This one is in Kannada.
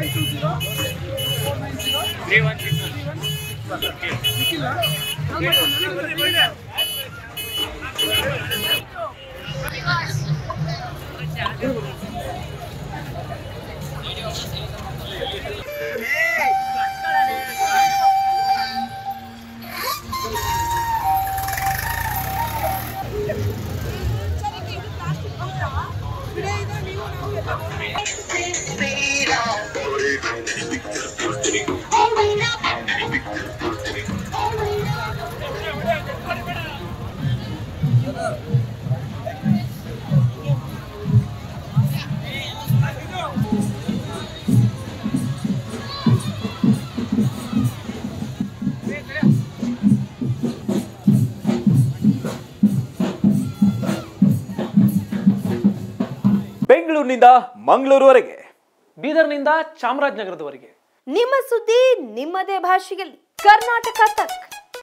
nine two zero four nine zero three one six ಸಿಕ್ಕಿಲ್ಲ ಬೆಂಗಳೂರಿನಿಂದ ಮಂಗಳೂರುವರೆಗೆ ಬೀದರ್ನಿಂದ ಚಾಮರಾಜನಗರದವರೆಗೆ ನಿಮ್ಮ ಸುದ್ದಿ ನಿಮ್ಮದೇ ಭಾಷೆಯಲ್ಲಿ ಕರ್ನಾಟಕ ತಕ್